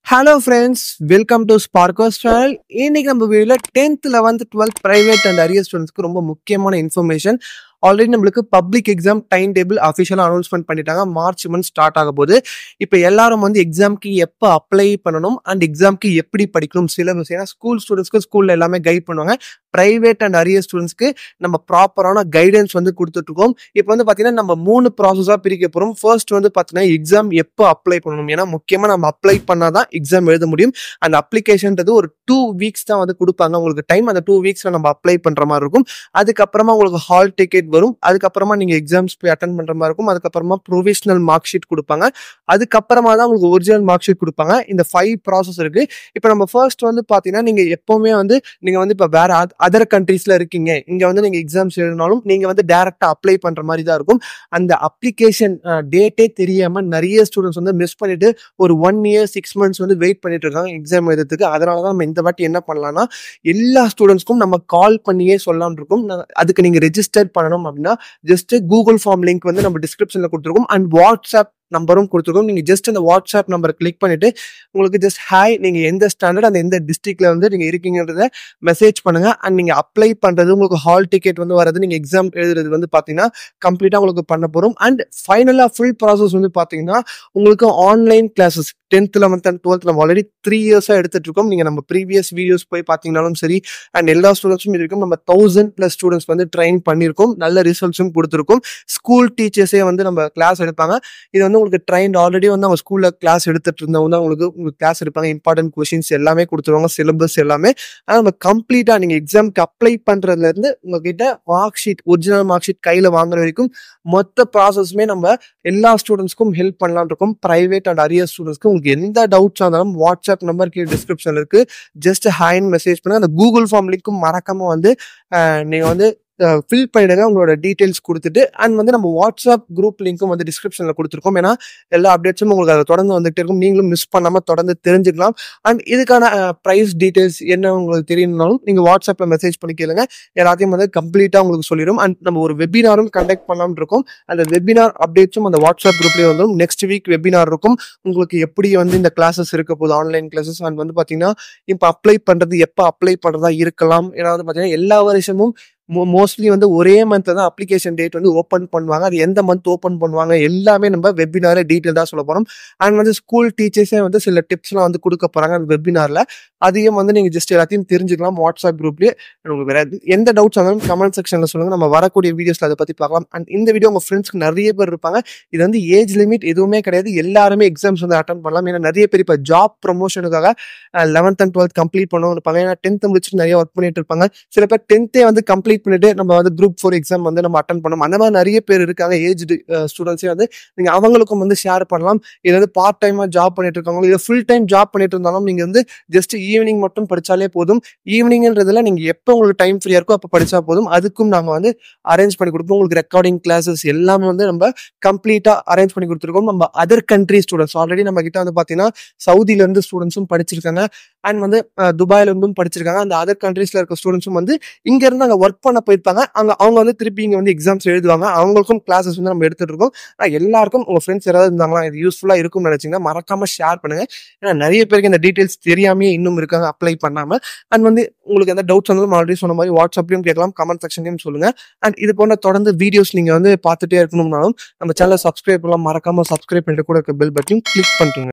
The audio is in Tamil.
hello friends welcome to Sparkos channel இன்னைக்கு நம்ம வீடியோவில் tenth eleventh twelfth private and arrear ஸ்டூடெண்ட்ஸ்க்கு ரொம்ப முக்கியமான இன்ஃபர்மேஷன் ஆல்ரெடி நம்மளுக்கு பப்ளிக் எக்ஸாம் டைம் டேபிள் அஃபிஷியலாக அனௌன்ஸ்மெண்ட் பண்ணிட்டாங்க மார்ச் மந்த் ஸ்டார்ட் ஆக போகுது இப்போ எல்லாரும் வந்து எக்ஸாம்க்கு எப்போ அப்ளை பண்ணணும் அண்ட் எக்ஸாம்க்கு எப்படி படிக்கணும் சிலபஸ் ஏன்னா ஸ்கூல் ஸ்டூடெண்ட்ஸ்க்கு ஸ்கூலில் எல்லாமே கைட் பண்ணுவாங்க ப்ரைவேட் அண்ட் அரியர் ஸ்டூடெண்ட்ஸ்க்கு நம்ம ப்ராப்பரான கைடன்ஸ் வந்து கொடுத்துட்ருக்கோம் இப்போ வந்து பார்த்தீங்கன்னா நம்ம மூணு ப்ராசஸாக பிரிக்க போகிறோம் ஃபர்ஸ்ட் வந்து பார்த்தீங்கன்னா எக்ஸாம் எப்போ அப்ளை பண்ணணும் ஏன்னா முக்கியமாக நம்ம அப்ளை பண்ணால் தான் எக்ஸாம் எழுத முடியும் அந்த அப்ளிகேஷன்றது ஒரு டூ வீக்ஸ் தான் வந்து கொடுப்பாங்க உங்களுக்கு டைம் அந்த டூ வீக்ஸில் நம்ம அப்ளை பண்ணுற மாதிரி இருக்கும் அதுக்கப்புறமா உங்களுக்கு ஹால் டிக்கெட் வரும் அதுக்கப்புறமா நீங்கள் எக்ஸாம்ஸ் போய் அட்டன் பண்ணுற மாதிரி இருக்கும் அதுக்கப்புறமா ப்ரொவிஷனல் மார்க் ஷீட் கொடுப்பாங்க அதுக்கப்புறமா தான் உங்களுக்கு ஒரிஜினல் மார்க் ஷீட் கொடுப்பாங்க இந்த ஃபைவ் ப்ராசஸ் இருக்குது இப்போ நம்ம ஃபர்ஸ்ட் வந்து பார்த்தீங்கன்னா நீங்கள் எப்போவுமே வந்து நீங்கள் வந்து இப்போ வேற அதர் கண்ட்ரீஸில் இருக்கீங்க இங்கே வந்து நீங்கள் எக்ஸாம்ஸ் எழுதினாலும் நீங்கள் வந்து டேரெக்டாக அப்ளை பண்ணுற மாதிரி தான் இருக்கும் அந்த அப்ளிகேஷன் டேட்டே தெரியாமல் நிறைய ஸ்டூடெண்ட்ஸ் வந்து மிஸ் பண்ணிட்டு ஒரு ஒன் இயர் சிக்ஸ் மந்த்ஸ் வந்து வெயிட் பண்ணிட்டு இருக்காங்க எக்ஸாம் எழுதுறதுக்கு அதனால தான் நம்ம இந்த வாட்டி என்ன பண்ணலாம்னா எல்லா ஸ்டூடெண்ட்ஸ்க்கும் நம்ம கால் பண்ணியே சொல்லலாம் இருக்கும் நான் அதுக்கு நீங்கள் ரெஜிஸ்டர் பண்ணணும் அப்படின்னா ஜஸ்ட் கூகுள் ஃபார்ம் லிங்க் வந்து நம்ம டிஸ்கிரிப்ஷனில் கொடுத்துருக்கோம் அண்ட் வாட்ஸ்அப் நம்பரும் கொடுத்துருக்கோம் நீங்கள் ஜஸ்ட் அந்த வாட்ஸ்அப் நம்பரை கிளிக் பண்ணிட்டு உங்களுக்கு ஜஸ்ட் ஹாய் நீங்கள் எந்த ஸ்டாண்டர்ட் அந்த எந்த டிஸ்ட்ரிக்ட்ல வந்து நீங்கள் இருக்கீங்கன்றத மெசேஜ் பண்ணுங்க அண்ட் நீங்கள் அப்ளை பண்ணுறது உங்களுக்கு ஹால் டிக்கெட் வந்து வரது நீங்கள் எக்ஸாம் எழுதுறது வந்து பார்த்தீங்கன்னா கம்ப்ளீட்டாக உங்களுக்கு பண்ண போகிறோம் அண்ட் ஃபைனலாக ஃபுல் ப்ராசஸ் வந்து பார்த்தீங்கன்னா உங்களுக்கு online classes tenth eleventh and twelfth நம்ம ஆல்ரெடி த்ரீ இயர்ஸாக எடுத்துட்டு இருக்கோம் நீங்கள் நம்ம ப்ரீவியஸ் வீடியோஸ் போய் பார்த்தீங்கனாலும் சரி அண்ட் எல்லா ஸ்டூடெண்ட்ஸும் இருக்கும் நம்ம தௌசண்ட் ப்ளஸ் ஸ்டூடெண்ட்ஸ் வந்து ட்ரைன் பண்ணியிருக்கோம் நல்ல ரிசல்ட்ஸும் கொடுத்துருக்கோம் ஸ்கூல் டீச்சர்ஸே வந்து நம்ம கிளாஸ் எடுப்பாங்க இது வந்து உங்களுக்கு ட்ரைன் ஆல்ரெடி வந்து அவங்க ஸ்கூலில் கிளாஸ் எடுத்துட்டு இருந்தவங்க தான் உங்களுக்கு உங்களுக்கு கிளாஸ் எடுப்பாங்க இம்பார்ட்டன்ட் கொஷின்ஸ் எல்லாமே கொடுத்துருவாங்க சிலபஸ் எல்லாமே ஆனால் நம்ம கம்ப்ளீட்டாக நீங்கள் எக்ஸாம்க்கு அப்ளை பண்ணுறதுலேருந்து உங்ககிட்ட mark sheet original mark sheet கையில் வாங்குற வரைக்கும் மொத்த ப்ராசஸுமே நம்ம எல்லா ஸ்டூடெண்ட்ஸ்க்கும் ஹெல்ப் பண்ணலாம்னு இருக்கோம் ப்ரைவேட் அண்ட் அரியர் ஸ்டூடெண்ட்ஸ்க்கு உங்களுக்கு எந்த டவுட்ஸாக இருந்தாலும் வாட்ஸ்அப் நம்பர் கீழே டிஸ்கிரிப்ஷனில் இருக்குது ஜஸ்ட் ஹாய்னு மெசேஜ் பண்ணுங்கள் அந்த கூகுள் ஃபார்ம் லிங்க்கும் மறக்காமல் வந்து நீங்கள் வந்து ஃபில் பண்ணிடுங்க உங்களோட டீட்டெயில்ஸ் கொடுத்துட்டு அண்ட் வந்து நம்ம வாட்ஸ்அப் குரூப் லிங்க்கும் வந்து டிஸ்கிரிப்ஷனில் கொடுத்துருக்கோம் ஏன்னா எல்லா அப்டேட்ஸும் உங்களுக்கு அதை தொடர்ந்து வந்துகிட்டே இருக்கும் நீங்களும் மிஸ் பண்ணாமல் தொடர்ந்து தெரிஞ்சுக்கலாம் அண்ட் இதுக்கான ப்ரைஸ் டீட்டெயில்ஸ் என்ன உங்களுக்கு தெரியணும்னாலும் நீங்கள் வாட்ஸ்அப்பில் மெசேஜ் பண்ணி கேளுங்க எல்லாத்தையும் வந்து கம்ப்ளீட்டாக உங்களுக்கு சொல்லிடும் அண்ட் நம்ம ஒரு வெபினாரும் கண்டக்ட் பண்ணலாம்னு இருக்கோம் அந்த வெபினார் அப்டேட்ஸும் அந்த வாட்ஸ்அப் குரூப்லேயே வந்துடும் நெக்ஸ்ட் வீக் வெபினார் இருக்கும் உங்களுக்கு எப்படி வந்து இந்த கிளாஸஸ் இருக்க போகுது ஆன்லைன் கிளாஸஸ் அண்ட் வந்து பார்த்தீங்கன்னா இப்போ அப்ளை பண்ணுறது எப்போ அப்ளை பண்ணுறதா இருக்கலாம் ஏன்னா வந்து பார்த்தீங்கன்னா எல்லா வருஷமும் மோஸ்ட்லி வந்து ஒரே மந்த்ல தான் அப்ளிகேஷன் டேட் வந்து ஓப்பன் பண்ணுவாங்க அது எந்த மந்த் ஓப்பன் பண்ணுவாங்க எல்லாமே நம்ம வெபினாரே டீட்டெயில்டாக சொல்ல போகிறோம் அண்ட் வந்து ஸ்கூல் டீச்சர்ஸே வந்து சில டிப்ஸ்லாம் வந்து கொடுக்க போகிறாங்க அந்த வெபினாரில் அதையும் வந்து நீங்கள் ஜஸ்ட் எல்லாத்தையும் தெரிஞ்சுக்கலாம் வாட்ஸ்அப் குரூப்லேயே உங்களுக்கு வேற எந்த டவுட்ஸ் இருந்தாலும் கமெண்ட் செக்ஷனில் சொல்லுங்கள் நம்ம வரக்கூடிய வீடியோஸில் அதை பற்றி பார்க்கலாம் அண்ட் இந்த வீடியோ உங்கள் ஃப்ரெண்ட்ஸ்க்கு நிறைய பேர் இருப்பாங்க இது வந்து ஏஜ் லிமிட் எதுவுமே கிடையாது எல்லாருமே எக்ஸாம்ஸ் வந்து அட்டன் பண்ணலாம் ஏன்னா நிறைய பேர் இப்போ ஜாப் ப்ரொமோஷனுக்காக லெவன்த் அண்ட் டுவெல்த் கம்ப்ளீட் பண்ணவும் இருப்பாங்க ஏன்னா டென்த் முடிச்சுட்டு நிறைய ஒர்க் பண்ணிட்டு இருப்பாங்க சில பேர் டென்த்தே வந்து கம்ப்ளீட் பண்ணிட்டு நம்ம வந்து குரூப் ஃபோர் எக்ஸாம் வந்து நம்ம அட்டன் பண்ணோம் அந்த மாதிரி நிறைய பேர் இருக்காங்க ஏஜ் ஸ்டூடெண்ட்ஸே வந்து நீங்கள் அவங்களுக்கும் வந்து ஷேர் பண்ணலாம் இது வந்து பார்ட் டைமாக ஜாப் பண்ணிட்டு இருக்காங்க இல்லை ஃபுல் டைம் ஜாப் பண்ணிட்டு இருந்தாலும் நீங்கள் வந்து ஜஸ்ட் ஈவினிங் மட்டும் படித்தாலே போதும் ஈவினிங்ன்றதுல நீங்கள் எப்போ உங்களுக்கு டைம் ஃப்ரீயாக இருக்கோ அப்போ படித்தா போதும் அதுக்கும் நாங்கள் வந்து அரேஞ்ச் பண்ணி கொடுப்போம் உங்களுக்கு ரெக்கார்டிங் கிளாஸஸ் எல்லாமே வந்து நம்ம கம்ப்ளீட்டாக அரேஞ்ச் பண்ணி கொடுத்துருக்கோம் நம்ம அதர் கண்ட்ரி ஸ்டூடெண்ட்ஸ் ஆல்ரெடி நம்ம கிட்ட வந்து பார்த்தீங்கன்னா சவுதியிலேருந்து ஸ்டூடெண்ட்ஸும் படிச்சிருக்காங்க அண்ட் வந்து துபாயில இருந்தும் படிச்சிருக்காங்க அந்த அதர் கண்ட்ரீஸ்ல இருக்க ஸ்டூடெண்ட்ஸும் வந்து இங்க இருந்து அங்க ஒர்க் பண்ண போயிருப்பாங்க அங்க அவங்க வந்து திருப்பி இங்க வந்து எக்ஸாம்ஸ் எழுதுவாங்க அவங்களுக்கும் கிளாஸஸ் வந்து நம்ம எடுத்துட்டு இருக்கோம் எல்லாருக்கும் உங்க ஃப்ரெண்ட்ஸ் யாராவது இருந்தாங்களா இது யூஸ்ஃபுல்லா இருக்கும்னு நினைச்சீங்கன்னா மறக்காம ஷேர் பண்ணுங்க ஏன்னா நிறைய பேருக்கு இந்த டீடைல்ஸ் தெரியாமே இன்னும் இருக்காங்க அப்ளை பண்ணாம அண்ட் வந்து உங்களுக்கு எந்த டவுட்ஸ் வந்தாலும் ஆல்ரெடி சொன்ன மாதிரி வாட்ஸ்அப்லயும் கேட்கலாம் கமெண்ட் செக்ஷன்லயும் சொல்லுங்க அண்ட் இது போன்ற தொடர்ந்து வீடியோஸ் நீங்க வந்து பார்த்துட்டே இருக்கணும்னாலும் நம்ம சேனலை சப்ஸ்கிரைப் பண்ணலாம் மறக்காம சப்ஸ்கிரைப் பண்ணிட்டு கூட இருக்க பெல் பட்டனையும் கிளிக் பண்ணிட்டுங்க